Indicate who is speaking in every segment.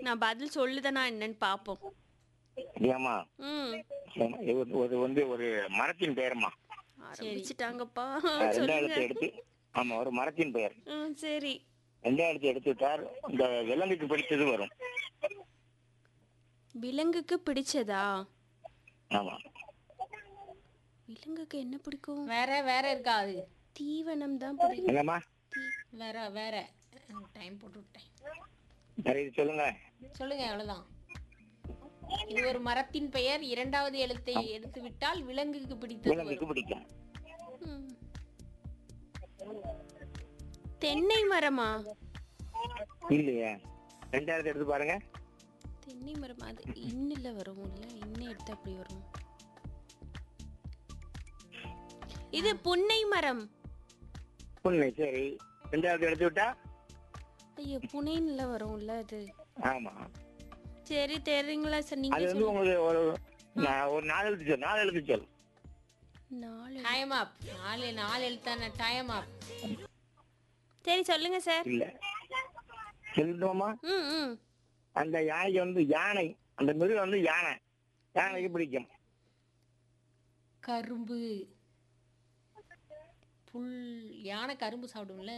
Speaker 1: நான் பதில் சொல்லுதானா என்னன்னு பாப்போம்
Speaker 2: ஏமா
Speaker 1: ம்
Speaker 2: ஒரு வந்து ஒரு மரத்தின் பெயர்மா
Speaker 1: ஆரம்பிச்சிட்டாங்கப்பா
Speaker 2: ரெண்டாயிரத்தி
Speaker 1: சொல்லுங்க
Speaker 2: எடுத்து ஆமா ஒரு மரத்தின் பெயர்
Speaker 1: ம் சரி
Speaker 2: ரெண்டாயிரத்தி எடுத்து விட்டார் இந்த விலங்குக்கு பிடிச்சது வரும்
Speaker 1: விலங்குக்கு பிடிச்சதா
Speaker 2: ஆமா
Speaker 1: விலங்குக்கு என்ன பிடிக்கும்
Speaker 3: வேற வேற இருக்கா அது
Speaker 1: தீவனம் தான் பிடிக்கும்
Speaker 2: என்னம்மா
Speaker 3: வேற வேற டைம் போட்டு விட்டேன்
Speaker 2: சரி இது சொல்லுங்க
Speaker 3: சொல்லுங்க அவ்வளவுதான் இது ஒரு மரத்தின் பெயர் இரண்டாவது எழுத்தை எடுத்து விட்டால் விலங்குக்கு பிடித்தது வரும்
Speaker 2: விலங்குக்கு பிடிக்கும்
Speaker 1: ம். தென்னை மரமா
Speaker 2: இல்லையே ரெண்டாயிரத்தி எடுத்து பாருங்க
Speaker 1: தென்னை மரம் அது இன்னில வரும் இல்ல இன்னும் எடுத்து அப்படி வரும் இது புன்னை மரம்
Speaker 2: புண்ணு சரி ரெண்டாயிரத்தி எடுத்து விட்டா
Speaker 1: ஐயோ புனைன்ல வரும்ல அது
Speaker 2: ஆமா
Speaker 1: சரி தெரியுங்களா சார்
Speaker 2: அது
Speaker 1: நீங்க
Speaker 2: வந்து
Speaker 1: சொல்லுங்க
Speaker 2: உங்களுக்கு ஒரு நான் ஒரு நாலு எழுத்து சொல் நாலு எழுத்து சொல்
Speaker 1: நாலு
Speaker 3: டைம் அப் நாலு நாலு எழுத்தான டைம் அப்
Speaker 1: சரி சொல்லுங்க சார்
Speaker 2: இல்ல சொல்லட்டுமா
Speaker 1: ம் ம்
Speaker 2: அந்த யானைக்கு வந்து யானை அந்த மிருகம் வந்து யானை யானைக்கு பிடிக்கும்
Speaker 3: கரும்பு புல் யானை கரும்பு சாப்பிடும்ல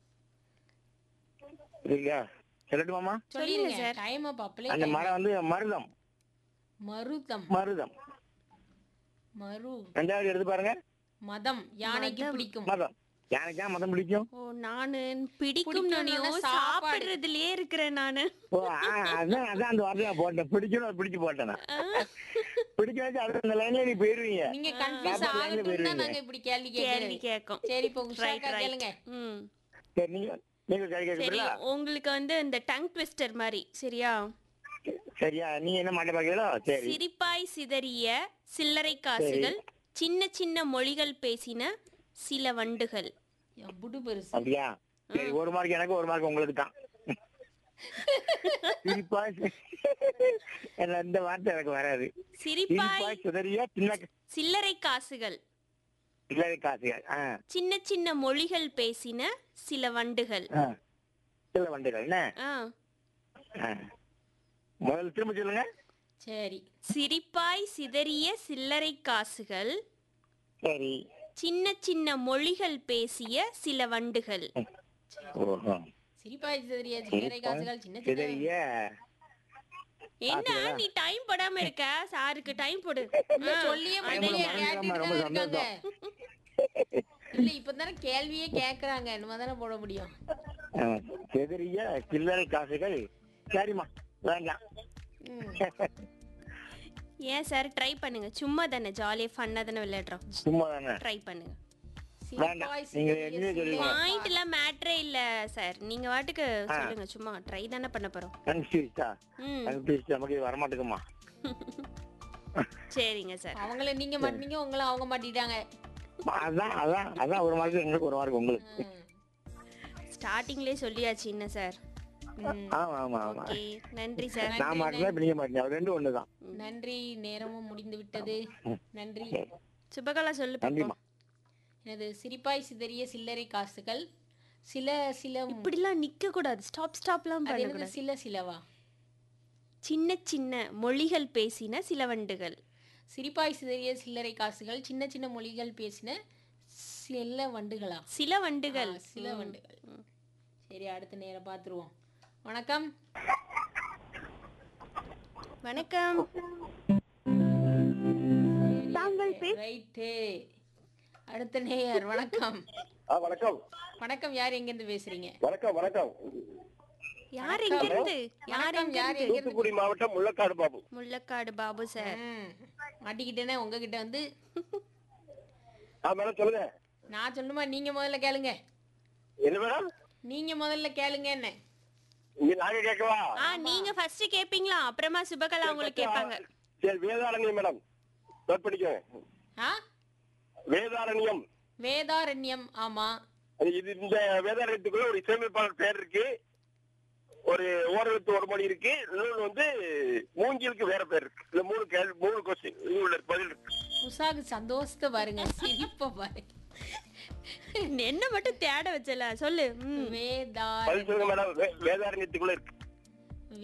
Speaker 2: இல்லையா சொல்லட்டுமாமா
Speaker 3: சொல்லிருங்க
Speaker 1: சார்.
Speaker 3: டைம் அப் அப்பளே
Speaker 2: அந்த மரம் வந்து மருதம்
Speaker 3: மருதம்
Speaker 2: மருதம்
Speaker 3: மரு
Speaker 2: ரெண்டாவது எடுத்து பாருங்க
Speaker 3: மதம் யானைக்கு பிடிக்கும்
Speaker 2: மதம் யானைக்கு தான் மதம் பிடிக்கும்
Speaker 1: ஓ நானு பிடிக்கும்
Speaker 3: பிடிக்கும்னு
Speaker 1: நானோ
Speaker 3: சாப்பாடு.
Speaker 1: சாப்பிடுறதுலயே இருக்கிறேன் நானு
Speaker 2: ஓ ஆ, அதான் அதான் அந்த வார்த்தை நான் போட்டேன் பிடிக்கணும் அது பிடிச்சு போட்டேன் நான். பிடிக்க வச்சு அது அந்த லைன்ல நீ போயிருவீங்க
Speaker 3: நீங்க கன்ஃபியூஸ்
Speaker 2: சாப்பாடு வாங்கி
Speaker 3: ஆகட்டும் தான்
Speaker 2: போயிருவீங்க.
Speaker 3: நாங்க இப்படி கேள்வி
Speaker 1: கேள்வி
Speaker 3: கேட்கறது
Speaker 1: கேட்கும்
Speaker 3: சரி இப்போ உங்க
Speaker 1: ரைட்
Speaker 3: ஷாக்கா கேளுங்க
Speaker 1: ரைட் ம்
Speaker 2: சரி நீங்க நீங்க கை
Speaker 1: சரி
Speaker 2: கேட்கறீங்களா
Speaker 1: உங்களுக்கு வந்து இந்த டங் ட்விஸ்டர் மாதிரி சரியா
Speaker 2: சரியா நீங்க என்ன மாட்ட பாக்கீங்களோ சரி
Speaker 1: சிரிப்பாய் சிதறிய சில்லறை காசுகள் சின்ன சின்ன மொழிகள் பேசின சில வண்டுகள்
Speaker 3: எம்புட்டு பெருசு
Speaker 2: அப்படியா சரி ஒரு மார்க் எனக்கு ஒரு மார்க் உங்களுக்கு தான் சிரிப்பா என்ன இந்த வார்த்தை எனக்கு வராது
Speaker 1: சிரிப்பாய்
Speaker 2: சிரிப்பாய் சுதறிய சின்ன
Speaker 1: சில்லறை காசுகள்
Speaker 2: சில்லறை காசுகள் ஆ
Speaker 1: சின்ன சின்ன மொழிகள் பேசின சில வண்டுகள்
Speaker 2: ஆ. சில வண்டுகள் என்ன
Speaker 1: ஆ
Speaker 2: ஆ. முதல்ல திரும்ப சொல்லுங்க
Speaker 3: சரி
Speaker 1: சிரிப்பாய் சிதறிய சில்லறை காசுகள்
Speaker 2: சரி
Speaker 1: சின்ன சின்ன மொழிகள் பேசிய சில வண்டுகள்
Speaker 2: ஓஹோ
Speaker 3: சிரிப்பாய் சிதறிய சில்லறை காசுகள் சின்ன சின்ன
Speaker 2: சிதறிய
Speaker 1: என்ன நீ டைம் போடாம இருக்க சாருக்கு டைம் போடு ஆ,
Speaker 3: சொல்லியே
Speaker 1: அதே-
Speaker 3: முடியலையே,
Speaker 2: ரொம்ப
Speaker 3: கேட்டுட்டு தானே
Speaker 2: சந்தோஷம்.
Speaker 3: இருக்காங்க. இல்ல இப்பதானே கேள்வியே கேக்குறாங்க நம்ம தானே போட முடியும்
Speaker 2: ஆ, சிதறிய சில்லறை காசுகள் சரிம்மா வேண்டாம்
Speaker 3: ம்.
Speaker 1: ஏன் சார் ட்ரை பண்ணுங்க சும்மா தானே ஜாலியா ஃபன்னா தானே விளையாடுறோம்
Speaker 2: சும்மா தானே
Speaker 1: ட்ரை பண்ணுங்க
Speaker 2: வேண்டாம்
Speaker 3: சிரிப்பாய்
Speaker 2: நீங்க
Speaker 3: சிதறிய
Speaker 2: என்ன சொல்லுங்க
Speaker 1: பாயிண்ட் எல்லாம் மேட்ரே இல்ல சார் நீங்க வாட்டுக்கு சொல்லுங்க சும்மா ட்ரை தானே பண்ண போறோம்
Speaker 2: கன்ஃபியூஸ்டா
Speaker 1: ம்
Speaker 2: கன்ஃபியூஸ் நமக்கு இது வரமாட்டேங்குமா
Speaker 1: சரிங்க சார்
Speaker 3: அவங்கள நீங்க மாட்டீங்க உங்களை அவங்க மாட்டிட்டாங்க
Speaker 2: அதான் அதான் அதான் ஒரு மார்க் எங்களுக்கு ஒரு மார்க் உங்களுக்கு
Speaker 3: ம்.
Speaker 1: ஸ்டார்டிங்லயே சொல்லியாச்சு என்ன சார்
Speaker 3: ம்.
Speaker 2: ஆமா ஆமா ஆமா
Speaker 1: ஓகே நன்றி சார்
Speaker 2: நான் மாட்டினா இப்ப நீங்க மாட்டீங்க அது ரெண்டும் ஒண்ணுதான்
Speaker 3: நன்றி நேரமும் முடிந்து விட்டது நன்றி
Speaker 1: சுபகலா சொல்லு
Speaker 2: நன்றிம்மா
Speaker 1: பாப்போம்
Speaker 3: எனது சிரிப்பாய் சிதறிய சில்லறை காசுகள் சில சில
Speaker 1: இப்படிலாம் நிக்க கூடாது ஸ்டாப் ஸ்டாப்லாம்
Speaker 3: அது
Speaker 1: பண்ண
Speaker 3: என்னது சில சிலவா
Speaker 1: சின்ன சின்ன மொழிகள் பேசின சில வண்டுகள்
Speaker 3: சிரிப்பாய் சிதறிய சில்லறை காசுகள் சின்ன சின்ன மொழிகள் பேசின சில வண்டுகளா
Speaker 1: சில வண்டுகள்
Speaker 3: ஆ, சில வண்டுகள் சரி அடுத்த நேரம் பார்த்துருவோம் வணக்கம்
Speaker 1: வணக்கம்
Speaker 3: ரைட்டு அடுத்த நேயர் வணக்கம்
Speaker 2: வணக்கம்
Speaker 3: வணக்கம் யார் எங்க இருந்து பேசுறீங்க
Speaker 2: வணக்கம் வணக்கம்
Speaker 1: யார் எங்க இருந்து யார்
Speaker 3: வணக்கம்
Speaker 1: எங்க
Speaker 3: யார்
Speaker 1: இருந்து
Speaker 3: எங்க இருந்து
Speaker 2: தூத்துக்குடி மாவட்டம் முள்ளக்காடு பாபு
Speaker 1: முள்ளக்காடு பாபு சார்
Speaker 3: ம், மாட்டிக்கிட்டேனே உங்ககிட்ட வந்து
Speaker 2: ஆ மேடம் சொல்லுங்க
Speaker 3: நான் சொல்லுமா நீங்க முதல்ல கேளுங்க
Speaker 2: என்ன மேடம்
Speaker 3: நீங்க முதல்ல கேளுங்க என்ன
Speaker 2: இங்க நாங்க கேட்கவா
Speaker 1: ஆ நீங்க ஃபர்ஸ்ட் கேப்பீங்களா அப்புறமா சுபகலா உங்களுக்கு கேட்பாங்க
Speaker 2: சரி வேதாரண்யம் மேடம் நோட் பண்ணிக்கோங்க
Speaker 3: ஆ
Speaker 2: வேதாரண்யம்
Speaker 3: வேதாரண்யம் ஆமா
Speaker 2: அது இது இந்த வேதாரண்யத்துக்குள்ள ஒரு இசையமைப்பாளர் பேர் இருக்கு ஒரு ஓரத்து ஒரு மொழி இருக்கு இன்னொன்னு வந்து மூங்கிலுக்கு வேற பேர் இருக்கு இந்த மூணு கேள்வி மூணு கொஸ்டின் உங்களோட பதில் இருக்கு
Speaker 3: உஷாக்கு சந்தோஷத்தை பாருங்க சிரிப்ப பாருங்க
Speaker 1: என்ன மட்டும் தேட வச்சல சொல்லு ம்
Speaker 3: வேதா
Speaker 2: பதில் சொல்லுங்க மேடம் வே- வேதாரண்யத்துக்குள்ள இருக்கு